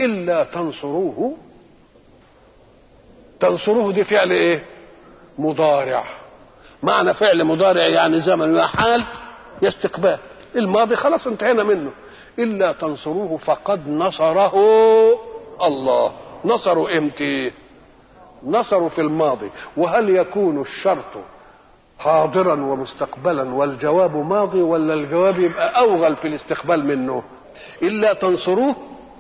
إلا تنصروه تنصروه دي فعل إيه مضارع معنى فعل مضارع يعني زمن يا حال يا استقبال الماضي خلاص انتهينا منه إلا تنصروه فقد نصره الله نصروا امتى نصروا في الماضي وهل يكون الشرط حاضرا ومستقبلا والجواب ماضي ولا الجواب يبقى اوغل في الاستقبال منه الا تنصروه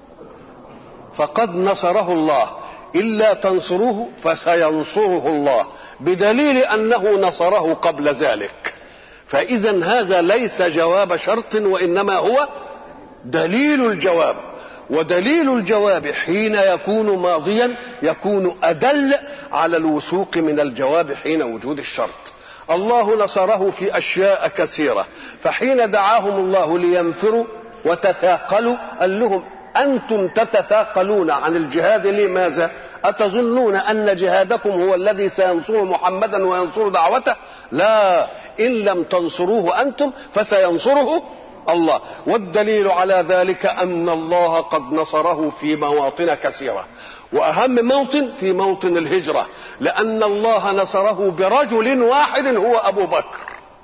فقد نصره الله الا تنصروه فسينصره الله بدليل انه نصره قبل ذلك فاذا هذا ليس جواب شرط وانما هو دليل الجواب ودليل الجواب حين يكون ماضيا يكون ادل على الوثوق من الجواب حين وجود الشرط الله نصره في اشياء كثيره فحين دعاهم الله لينفروا وتثاقلوا قال لهم انتم تتثاقلون عن الجهاد لماذا اتظنون ان جهادكم هو الذي سينصر محمدا وينصر دعوته لا ان لم تنصروه انتم فسينصره الله والدليل على ذلك ان الله قد نصره في مواطن كثيره واهم موطن في موطن الهجره لان الله نصره برجل واحد هو ابو بكر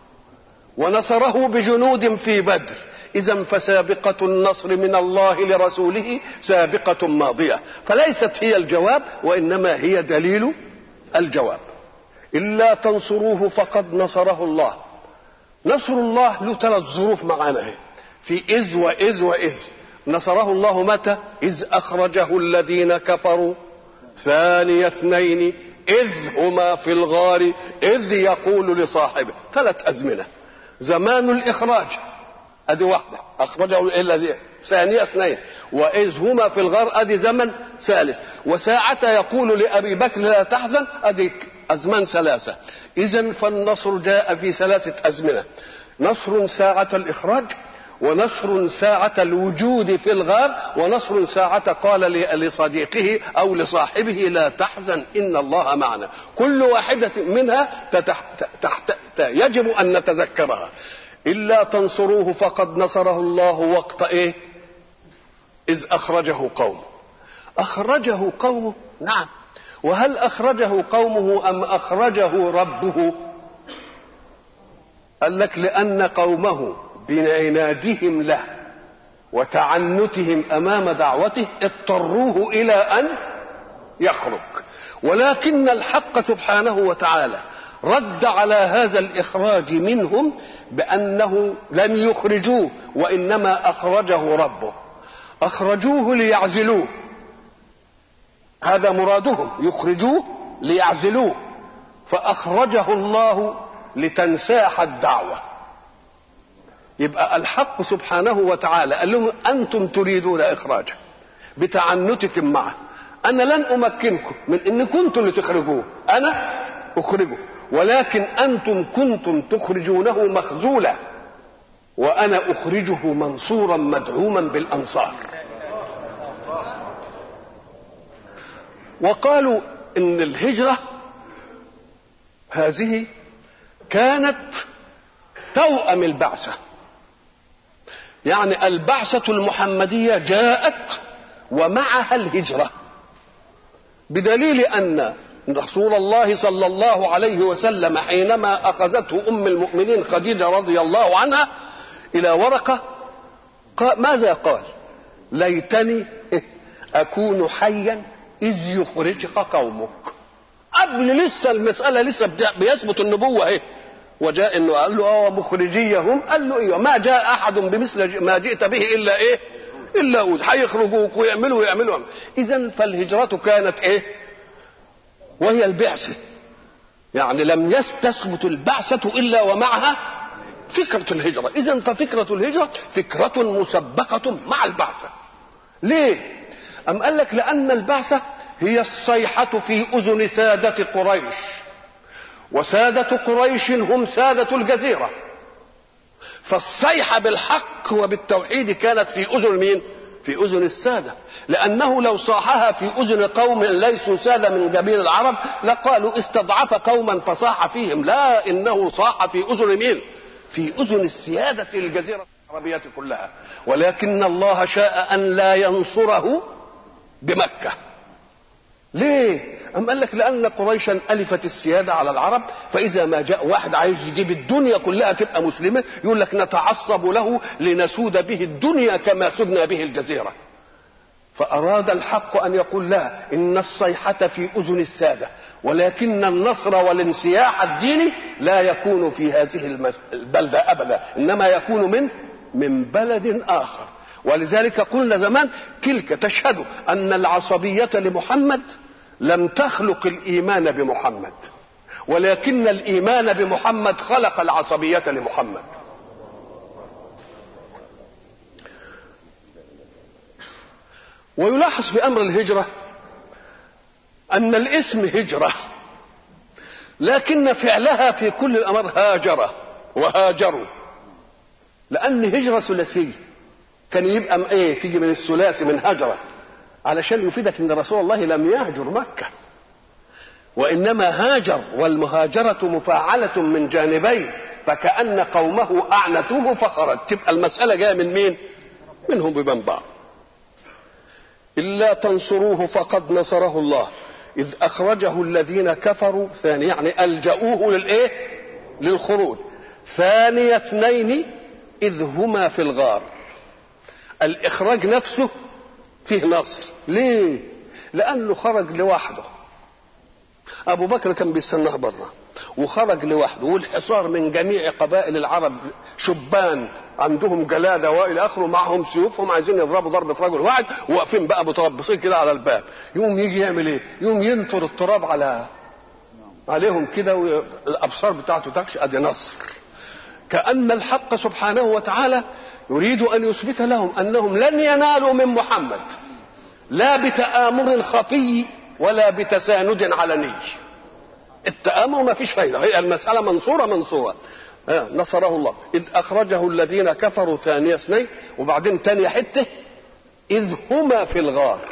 ونصره بجنود في بدر اذا فسابقه النصر من الله لرسوله سابقه ماضيه فليست هي الجواب وانما هي دليل الجواب الا تنصروه فقد نصره الله نصر الله له ثلاث ظروف معانا اهي في اذ واذ واذ نصره الله متى اذ اخرجه الذين كفروا ثاني اثنين اذ هما في الغار اذ يقول لصاحبه ثلاث ازمنه زمان الاخراج ادي واحده اخرجه الا ثانية اثنين واذ هما في الغار ادي زمن ثالث وساعة يقول لابي بكر لا تحزن ادي ازمان ثلاثة اذا فالنصر جاء في ثلاثة ازمنة نصر ساعة الاخراج ونصر ساعة الوجود في الغار ونصر ساعة قال لصديقه أو لصاحبه لا تحزن إن الله معنا كل واحدة منها تتح... تحت... يجب أن نتذكرها إلا تنصروه فقد نصره الله وقت إيه إذ أخرجه قومه أخرجه قومه نعم وهل أخرجه قومه أم أخرجه ربه قال لك لأن قومه بعنادهم له وتعنتهم امام دعوته اضطروه الى ان يخرج ولكن الحق سبحانه وتعالى رد على هذا الاخراج منهم بانه لم يخرجوه وانما اخرجه ربه اخرجوه ليعزلوه هذا مرادهم يخرجوه ليعزلوه فاخرجه الله لتنساح الدعوه يبقى الحق سبحانه وتعالى قال لهم انتم تريدون اخراجه بتعنتكم معه انا لن امكنكم من ان كنتم اللي تخرجوه انا اخرجه ولكن انتم كنتم تخرجونه مخذولا وانا اخرجه منصورا مدعوما بالانصار وقالوا ان الهجره هذه كانت توأم البعثه يعني البعثة المحمدية جاءت ومعها الهجرة بدليل أن رسول الله صلى الله عليه وسلم حينما أخذته أم المؤمنين خديجة رضي الله عنها إلى ورقة قال ماذا قال ليتني أكون حيا إذ يخرجك قومك قبل لسه المسألة لسه بيثبت النبوة اهي وجاء انه قال له اه مخرجيهم قال له ايوه ما جاء احد بمثل ما جئت به الا ايه الا اوز هيخرجوك ويعملوا ويعملوا اذا فالهجره كانت ايه وهي البعثه يعني لم تثبت البعثه الا ومعها فكره الهجره اذا ففكره الهجره فكره مسبقه مع البعثه ليه ام قال لك لان البعثه هي الصيحه في اذن ساده قريش وسادة قريش هم سادة الجزيرة فالصيحة بالحق وبالتوحيد كانت في أذن مين؟ في أذن السادة لأنه لو صاحها في أذن قوم ليسوا سادة من جميع العرب لقالوا استضعف قوما فصاح فيهم لا إنه صاح في أذن مين؟ في أذن السيادة الجزيرة العربية كلها ولكن الله شاء أن لا ينصره بمكة ليه؟ أم قال لك لأن قريشا ألفت السيادة على العرب فإذا ما جاء واحد عايز يجيب الدنيا كلها تبقى مسلمة يقول لك نتعصب له لنسود به الدنيا كما سدنا به الجزيرة فأراد الحق أن يقول لا إن الصيحة في أذن السادة ولكن النصر والانسياح الديني لا يكون في هذه البلدة أبدا إنما يكون من من بلد آخر ولذلك قلنا زمان تلك تشهد أن العصبية لمحمد لم تخلق الإيمان بمحمد ولكن الإيمان بمحمد خلق العصبية لمحمد ويلاحظ في امر الهجره ان الاسم هجره لكن فعلها في كل الامر هاجر وهاجروا لان هجره ثلاثيه كان يبقى ايه تيجي من الثلاثي من هجره علشان يفيدك ان رسول الله لم يهجر مكه وانما هاجر والمهاجره مفاعله من جانبين فكان قومه اعنتوه فخرج تبقى المساله جايه من مين منهم بمن بعض إلا تنصروه فقد نصره الله إذ أخرجه الذين كفروا ثاني يعني ألجأوه للإيه؟ للخروج ثاني اثنين إذ هما في الغار الإخراج نفسه فيه نصر ليه؟ لأنه خرج لوحده أبو بكر كان بيستناه بره وخرج لوحده والحصار من جميع قبائل العرب شبان عندهم جلاده والى اخره معهم سيوفهم عايزين يضربوا ضربه رجل واحد واقفين بقى متربصين كده على الباب يقوم يجي يعمل ايه؟ يقوم ينطر التراب على عليهم كده والابصار بتاعته تكش ادي نصر كان الحق سبحانه وتعالى يريد ان يثبت لهم انهم لن ينالوا من محمد لا بتآمر خفي ولا بتساند علني التآمر ما فيش فايدة هي المسألة منصورة منصورة نصره الله إذ أخرجه الذين كفروا ثاني اثنين وبعدين تاني حتة إذ هما في الغار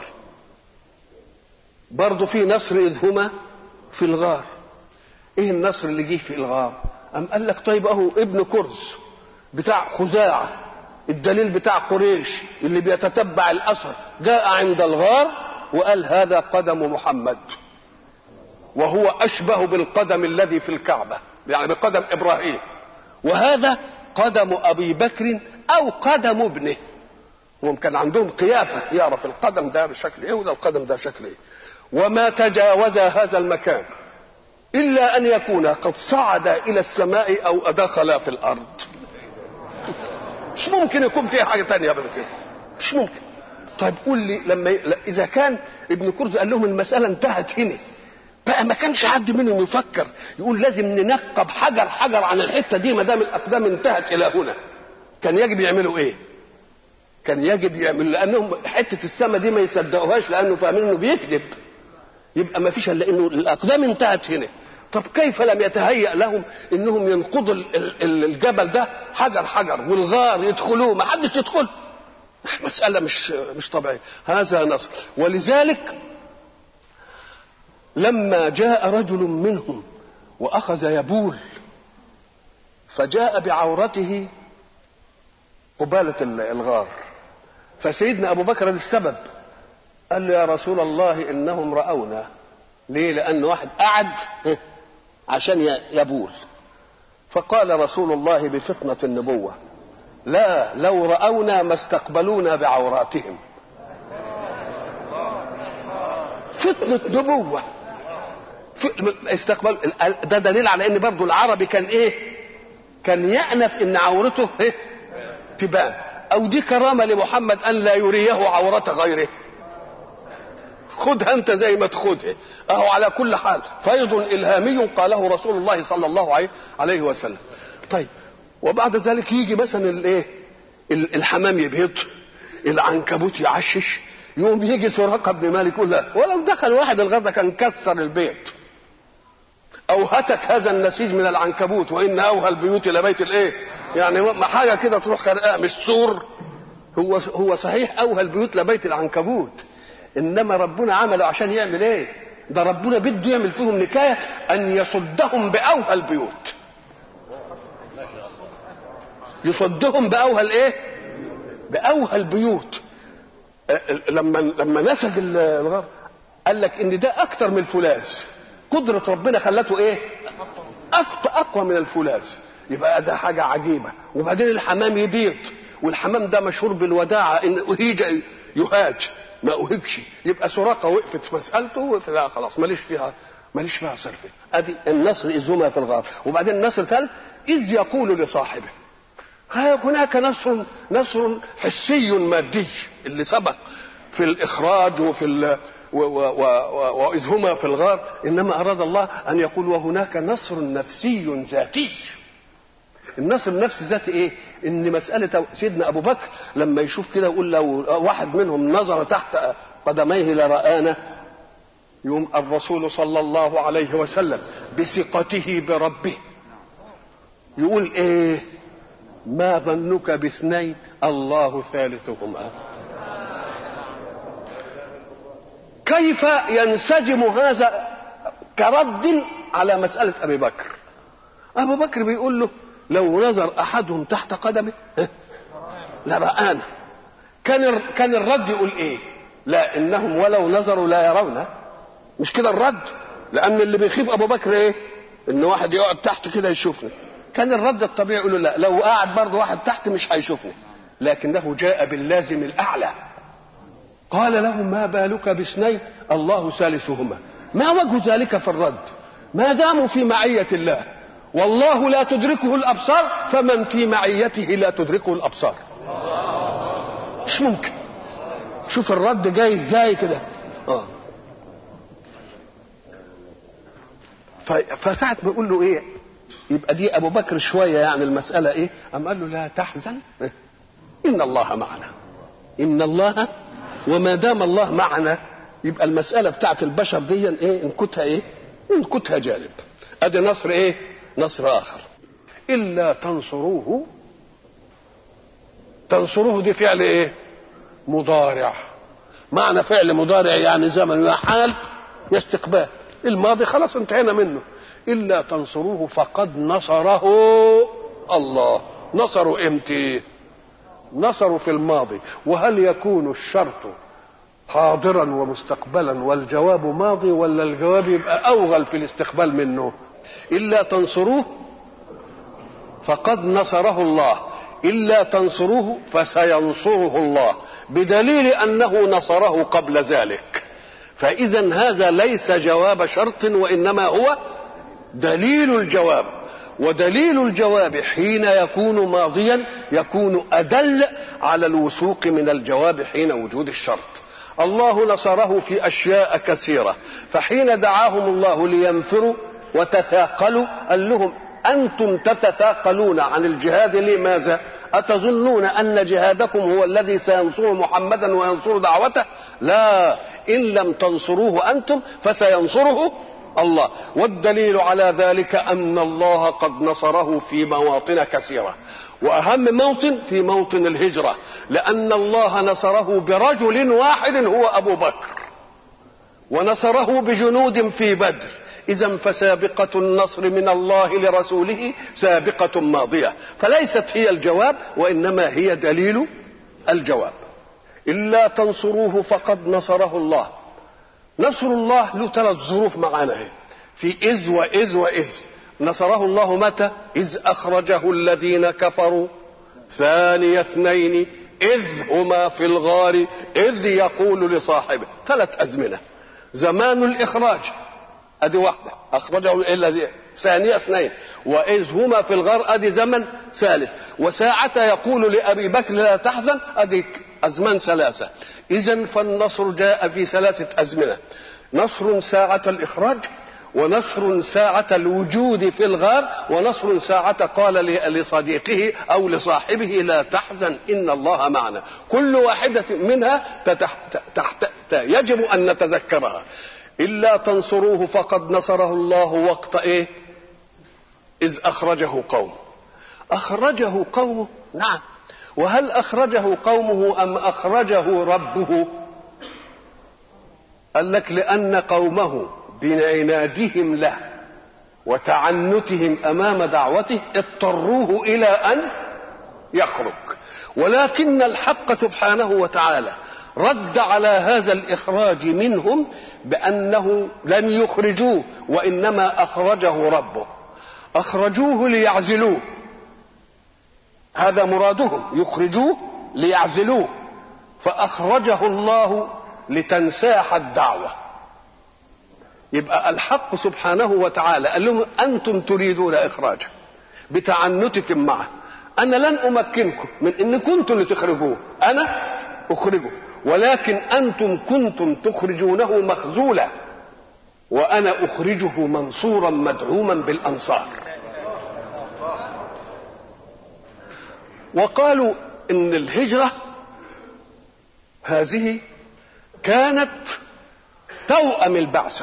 برضه في نصر إذ هما في الغار إيه النصر اللي جه في الغار أم قال لك طيب أهو ابن كرز بتاع خزاعة الدليل بتاع قريش اللي بيتتبع الأثر جاء عند الغار وقال هذا قدم محمد وهو أشبه بالقدم الذي في الكعبة يعني بقدم إبراهيم وهذا قدم أبي بكر أو قدم ابنه هم كان عندهم قيافة يعرف القدم ده بشكل إيه وده القدم ده شكل إيه وما تجاوز هذا المكان إلا أن يكون قد صعد إلى السماء أو دخل في الأرض مش ممكن يكون فيها حاجة تانية أبدا كده مش ممكن طيب قول لي لما ي... إذا كان ابن كرز قال لهم المسألة انتهت هنا بقى ما كانش حد منهم يفكر يقول لازم ننقب حجر حجر عن الحته دي ما دام الاقدام انتهت الى هنا كان يجب يعملوا ايه؟ كان يجب يعملوا لانهم حته السماء دي ما يصدقوهاش لانه فاهمين انه بيكذب يبقى ما فيش الا انه الاقدام انتهت هنا طب كيف لم يتهيأ لهم انهم ينقضوا الجبل ده حجر حجر والغار يدخلوه ما حدش يدخل مسألة مش مش طبيعية هذا نصر ولذلك لما جاء رجل منهم واخذ يبول فجاء بعورته قبالة الغار فسيدنا ابو بكر السبب قال له يا رسول الله انهم راونا ليه لان واحد قعد عشان يبول فقال رسول الله بفطنة النبوة لا لو رأونا ما استقبلونا بعوراتهم فتنة نبوة استقبال ده دليل على ان برضو العربي كان ايه كان يأنف ان عورته ايه تبان او دي كرامة لمحمد ان لا يريه عورة غيره خدها انت زي ما تاخدها اهو على كل حال فيض الهامي قاله رسول الله صلى الله عليه عليه وسلم طيب وبعد ذلك يجي مثلا الايه الحمام يبيض العنكبوت يعشش يوم يجي سراقه بن مالك يقول لا ولو دخل واحد الغدا كان كسر البيت او هتك هذا النسيج من العنكبوت وان اوهى البيوت لبيت الايه يعني حاجه كده تروح خرقاء مش سور هو هو صحيح اوهى البيوت لبيت العنكبوت انما ربنا عمله عشان يعمل ايه ده ربنا بده يعمل فيهم نكايه ان يصدهم باوهى البيوت يصدهم باوهى الايه باوهى البيوت لما لما نسج الغار قال لك ان ده اكتر من الفولاذ قدره ربنا خلته ايه أكتر اقوى من الفولاذ يبقى ده حاجه عجيبه وبعدين الحمام يبيض والحمام ده مشهور بالوداعه ان اهيج يهاج ما اهجش يبقى سراقه وقفت في مسالته وقفت لا خلاص ماليش فيها ماليش فيها صرفه ادي النصر اذ هما في الغار وبعدين النصر ثالث اذ يقول لصاحبه ها هناك نصر نصر حسي مادي اللي سبق في الاخراج وفي ال و و و و واذ هما في الغار انما اراد الله ان يقول وهناك نصر نفسي ذاتي النصر النفسي ذاتي ايه ان مساله سيدنا ابو بكر لما يشوف كده يقول لو واحد منهم نظر تحت قدميه لرآنا يوم الرسول صلى الله عليه وسلم بثقته بربه يقول ايه ما ظنك باثنين الله ثالثهما كيف ينسجم هذا كرد على مسألة أبي بكر أبو بكر بيقول له لو نظر أحدهم تحت قدمه لرآنا كان كان الرد يقول إيه؟ لا إنهم ولو نظروا لا يرون مش كده الرد لأن اللي بيخيف أبو بكر إيه؟ إن واحد يقعد تحت كده يشوفني كان الرد الطبيعي يقول له لا لو قاعد برضه واحد تحت مش هيشوفني لكنه جاء باللازم الأعلى قال له ما بالك باثنين الله ثالثهما ما وجه ذلك في الرد ما داموا في معية الله والله لا تدركه الأبصار فمن في معيته لا تدركه الأبصار مش ممكن شوف الرد جاي ازاي كده اه فساعة ما يقول له ايه يبقى دي ابو بكر شوية يعني المسألة ايه أم قال له لا تحزن إن الله معنا إن الله وما دام الله معنا يبقى المسألة بتاعت البشر دي ايه انكتها ايه انكتها جانب ادي نصر ايه نصر اخر الا تنصروه تنصروه دي فعل ايه مضارع معنى فعل مضارع يعني زمن يا حال يا استقبال الماضي خلاص انتهينا منه الا تنصروه فقد نصره الله نصروا امتى نصروا في الماضي وهل يكون الشرط حاضرا ومستقبلا والجواب ماضي ولا الجواب يبقى اوغل في الاستقبال منه الا تنصروه فقد نصره الله الا تنصروه فسينصره الله بدليل انه نصره قبل ذلك فاذا هذا ليس جواب شرط وانما هو دليل الجواب ودليل الجواب حين يكون ماضيا يكون ادل على الوثوق من الجواب حين وجود الشرط الله نصره في اشياء كثيره فحين دعاهم الله لينفروا وتثاقلوا قال لهم انتم تتثاقلون عن الجهاد لماذا اتظنون ان جهادكم هو الذي سينصر محمدا وينصر دعوته لا ان لم تنصروه انتم فسينصره الله والدليل على ذلك ان الله قد نصره في مواطن كثيره واهم موطن في موطن الهجره لان الله نصره برجل واحد هو ابو بكر ونصره بجنود في بدر اذا فسابقه النصر من الله لرسوله سابقه ماضيه فليست هي الجواب وانما هي دليل الجواب الا تنصروه فقد نصره الله نصر الله له ثلاث ظروف معانا هي في إذ وإذ وإذ نصره الله متى إذ أخرجه الذين كفروا ثاني اثنين إذ هما في الغار إذ يقول لصاحبه ثلاث أزمنة زمان الإخراج أدي واحدة أخرجه الذي ثاني اثنين وإذ هما في الغار أدي زمن ثالث وساعة يقول لأبي بكر لا تحزن أدي أزمان ثلاثة إذا فالنصر جاء في ثلاثة أزمنة نصر ساعة الإخراج ونصر ساعة الوجود في الغار ونصر ساعة قال لصديقه أو لصاحبه لا تحزن إن الله معنا كل واحدة منها تحت تحت يجب أن نتذكرها إلا تنصروه فقد نصره الله وقت إيه إذ أخرجه قوم أخرجه قومه نعم وهل أخرجه قومه أم أخرجه ربه قال لك لأن قومه بعنادهم له وتعنتهم امام دعوته اضطروه الى ان يخرج ولكن الحق سبحانه وتعالى رد على هذا الإخراج منهم بأنه لم يخرجوه وإنما أخرجه ربه أخرجوه ليعزلوه هذا مرادهم يخرجوه ليعزلوه فأخرجه الله لتنساح الدعوة يبقى الحق سبحانه وتعالى قال لهم أنتم تريدون إخراجه بتعنتكم معه أنا لن أمكنكم من إن كنتم اللي تخرجوه أنا أخرجه ولكن أنتم كنتم تخرجونه مخزولا وأنا أخرجه منصورا مدعوما بالأنصار وقالوا إن الهجرة هذه كانت توأم البعثة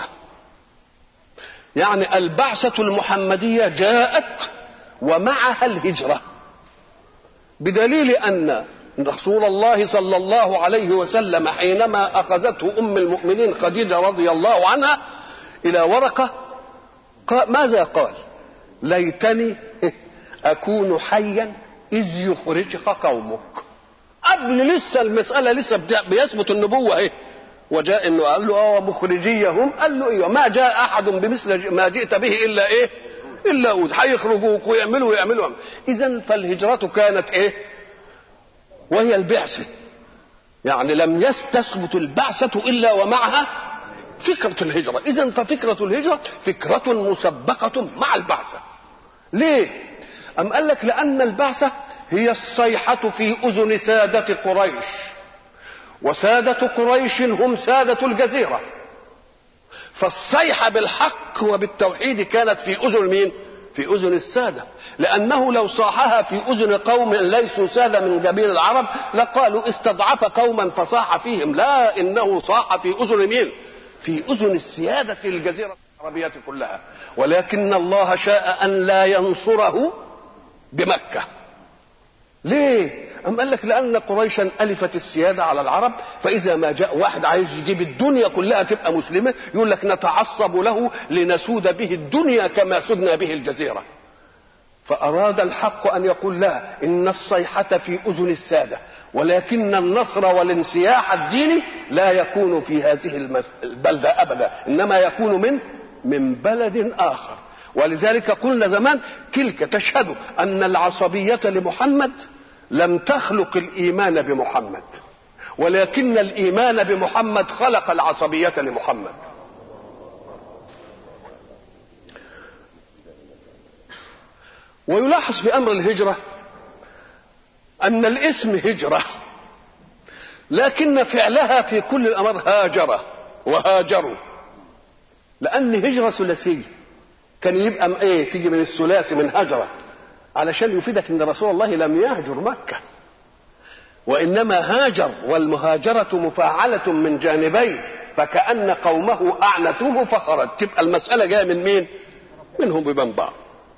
يعني البعثة المحمدية جاءت ومعها الهجرة بدليل أن رسول الله صلى الله عليه وسلم حينما أخذته أم المؤمنين خديجة رضي الله عنها إلى ورقة قال ماذا قال ليتني أكون حيا إذ يخرجك قومك قبل لسه المسألة لسه بيثبت النبوة إيه وجاء انه قال له اه مخرجيهم قال له ايوه ما جاء احد بمثل ما جئت به الا ايه الا اوز هيخرجوك ويعملوا ويعملوا اذا فالهجره كانت ايه وهي البعثه يعني لم تثبت البعثه الا ومعها فكره الهجره اذا ففكره الهجره فكره مسبقه مع البعثه ليه ام قال لك لان البعثه هي الصيحه في اذن ساده قريش وسادة قريش هم سادة الجزيرة فالصيحة بالحق وبالتوحيد كانت في أذن مين؟ في أذن السادة لأنه لو صاحها في أذن قوم ليسوا سادة من جميل العرب لقالوا استضعف قوما فصاح فيهم لا إنه صاح في أذن مين؟ في أذن السيادة الجزيرة العربية كلها ولكن الله شاء أن لا ينصره بمكة ليه؟ أم قال لك لأن قريشا ألفت السيادة على العرب فإذا ما جاء واحد عايز يجيب الدنيا كلها تبقى مسلمة يقول لك نتعصب له لنسود به الدنيا كما سدنا به الجزيرة فأراد الحق أن يقول لا إن الصيحة في أذن السادة ولكن النصر والانسياح الديني لا يكون في هذه البلدة أبدا إنما يكون من من بلد آخر ولذلك قلنا زمان تلك تشهد أن العصبية لمحمد لم تخلق الايمان بمحمد ولكن الايمان بمحمد خلق العصبيه لمحمد ويلاحظ في امر الهجره ان الاسم هجره لكن فعلها في كل الامر هاجر وهاجروا لان هجره ثلاثيه كان يبقى ايه تيجي من الثلاثي من هجره علشان يفيدك ان رسول الله لم يهجر مكه وانما هاجر والمهاجره مفاعله من جانبين فكان قومه اعنتوه فخرج تبقى المساله جايه من مين منهم بمن بعض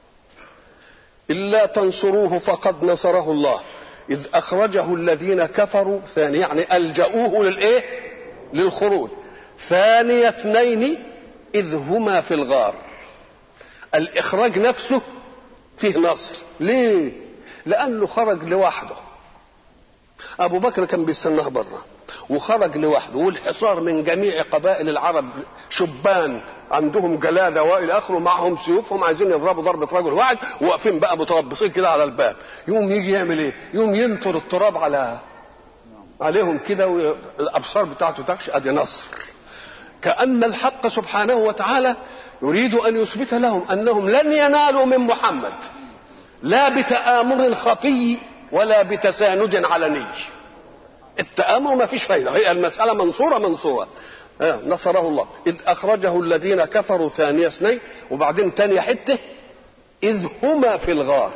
الا تنصروه فقد نصره الله اذ اخرجه الذين كفروا ثاني يعني الجاوه للايه للخروج ثاني اثنين اذ هما في الغار الاخراج نفسه فيه نصر ليه لانه خرج لوحده ابو بكر كان بيستناه بره وخرج لوحده والحصار من جميع قبائل العرب شبان عندهم جلاده والى اخره معهم سيوفهم عايزين يضربوا ضربه رجل واحد واقفين بقى متربصين كده على الباب يوم يجي يعمل ايه؟ يوم ينطر التراب على عليهم كده والابصار بتاعته تكش ادي نصر كان الحق سبحانه وتعالى يريد ان يثبت لهم انهم لن ينالوا من محمد لا بتآمر خفي ولا بتساند علني التآمر ما فيش فايدة هي المسألة منصورة منصورة آه نصره الله إذ أخرجه الذين كفروا ثاني اثنين وبعدين تاني حتة إذ هما في الغار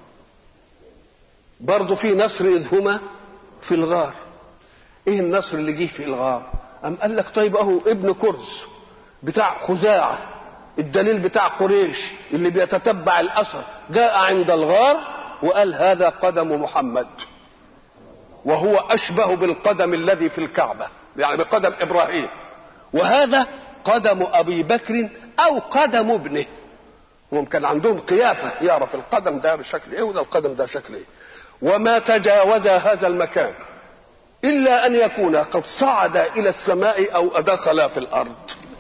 برضه في نصر إذ هما في الغار إيه النصر اللي جه في الغار أم قال لك طيب أهو ابن كرز بتاع خزاعة الدليل بتاع قريش اللي بيتتبع الاثر جاء عند الغار وقال هذا قدم محمد وهو اشبه بالقدم الذي في الكعبه يعني بقدم ابراهيم وهذا قدم ابي بكر او قدم ابنه هم كان عندهم قيافه يعرف القدم ده بشكل ايه وده القدم ده شكل ايه وما تجاوز هذا المكان إلا أن يكون قد صعد إلى السماء أو دخل في الأرض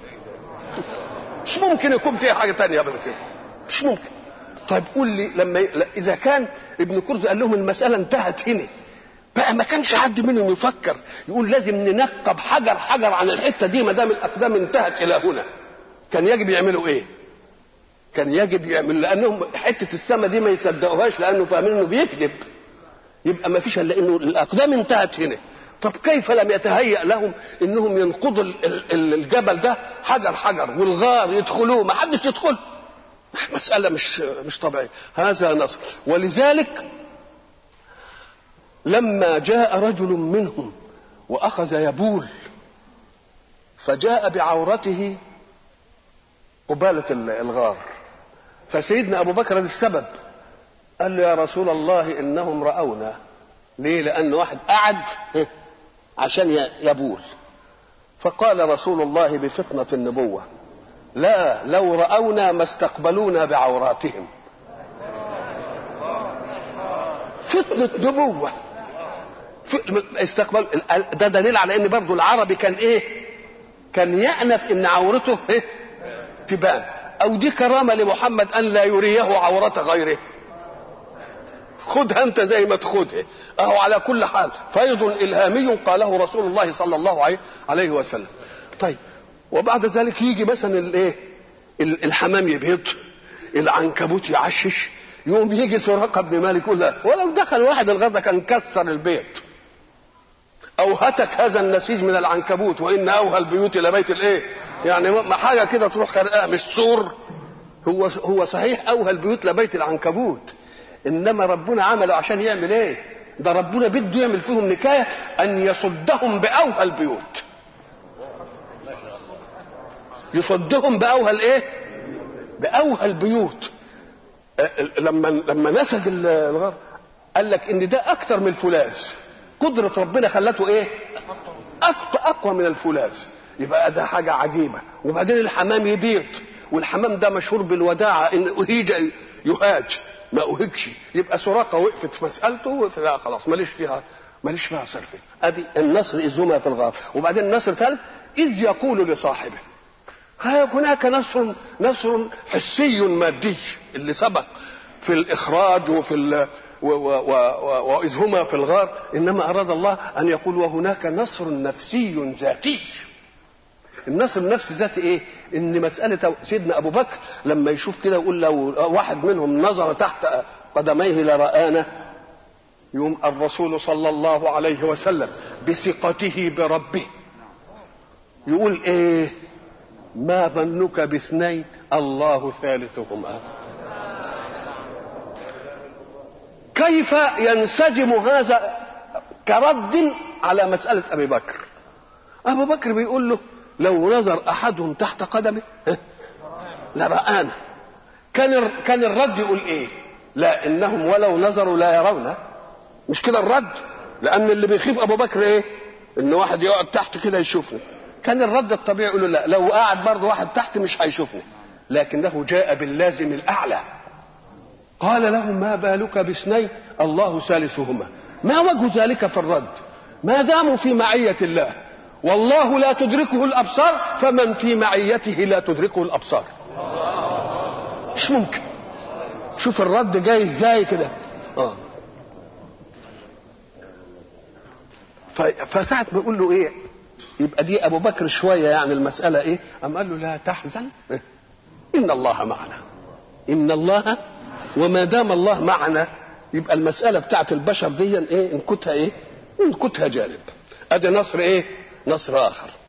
مش ممكن يكون فيها حاجة تانية أبدا كده مش ممكن طيب قول لي لما ي... إذا كان ابن كرز قال لهم المسألة انتهت هنا بقى ما كانش حد منهم يفكر يقول لازم ننقب حجر حجر عن الحتة دي ما دام الأقدام انتهت إلى هنا كان يجب يعملوا إيه؟ كان يجب يعمل لأنهم حتة السماء دي ما يصدقوهاش لأنه فاهمين إنه بيكذب يبقى ما فيش الا انه الاقدام انتهت هنا طب كيف لم يتهيأ لهم انهم ينقضوا الجبل ده حجر حجر والغار يدخلوه ما حدش يدخل مسألة مش مش طبيعية هذا نصر ولذلك لما جاء رجل منهم وأخذ يبول فجاء بعورته قبالة الغار فسيدنا أبو بكر السبب قال له يا رسول الله انهم راونا ليه لان واحد قعد عشان يبول فقال رسول الله بفطنه النبوه لا لو راونا ما استقبلونا بعوراتهم فطنه نبوه استقبل ده دليل على ان برضه العربي كان ايه كان يأنف ان عورته إيه؟ تبان او دي كرامه لمحمد ان لا يريه عوره غيره خدها انت زي ما تاخدها اهو على كل حال فيض الهامي قاله رسول الله صلى الله عليه وسلم طيب وبعد ذلك يجي مثلا الايه الحمام يبيض العنكبوت يعشش يقوم يجي سراقه بن مالك يقول لا ولو دخل واحد الغدا كان كسر البيت او هتك هذا النسيج من العنكبوت وان اوهى البيوت الى بيت الايه يعني ما حاجه كده تروح خرقها مش سور هو هو صحيح اوهى البيوت لبيت العنكبوت انما ربنا عمله عشان يعمل ايه ده ربنا بده يعمل فيهم نكايه ان يصدهم باوهى البيوت يصدهم باوهى الايه باوهى البيوت لما لما نسج الغار قال لك ان ده اكتر من الفولاذ قدره ربنا خلته ايه اقوى من الفولاذ يبقى ده حاجه عجيبه وبعدين الحمام يبيض والحمام ده مشهور بالوداعه ان اهيج يهاج ما اهجش يبقى سراقه وقفت في مسالته وقف لا خلاص ماليش فيها ماليش فيها صرف ادي النصر اذ هما في الغار وبعدين النصر ثالث اذ يقول لصاحبه ها هناك نصر نصر حسي مادي اللي سبق في الاخراج وفي ال واذ هما في الغار انما اراد الله ان يقول وهناك نصر نفسي ذاتي النصر النفسي ذاتي ايه ان مساله سيدنا ابو بكر لما يشوف كده يقول لو واحد منهم نظر تحت قدميه لرآنا يوم الرسول صلى الله عليه وسلم بثقته بربه يقول ايه ما ظنك باثنين الله ثالثهما كيف ينسجم هذا كرد على مسألة أبي بكر أبو بكر بيقول له لو نظر أحدهم تحت قدمه لرآنا كان كان الرد يقول إيه؟ لا إنهم ولو نظروا لا يرون مش كده الرد لأن اللي بيخيف أبو بكر إيه؟ إن واحد يقعد تحت كده يشوفه كان الرد الطبيعي يقول له لا لو قعد برضه واحد تحت مش هيشوفه لكنه جاء باللازم الأعلى قال له ما بالك باثنين الله ثالثهما ما وجه ذلك في الرد ما داموا في معية الله والله لا تدركه الأبصار فمن في معيته لا تدركه الأبصار مش ممكن شوف الرد جاي ازاي كده اه فساعة ما يقول له ايه يبقى دي ابو بكر شويه يعني المساله ايه ام قال له لا تحزن ان الله معنا ان الله وما دام الله معنا يبقى المساله بتاعت البشر دي ايه ان كنتها ايه ان كنتها جانب ادي نصر ايه نصر اخر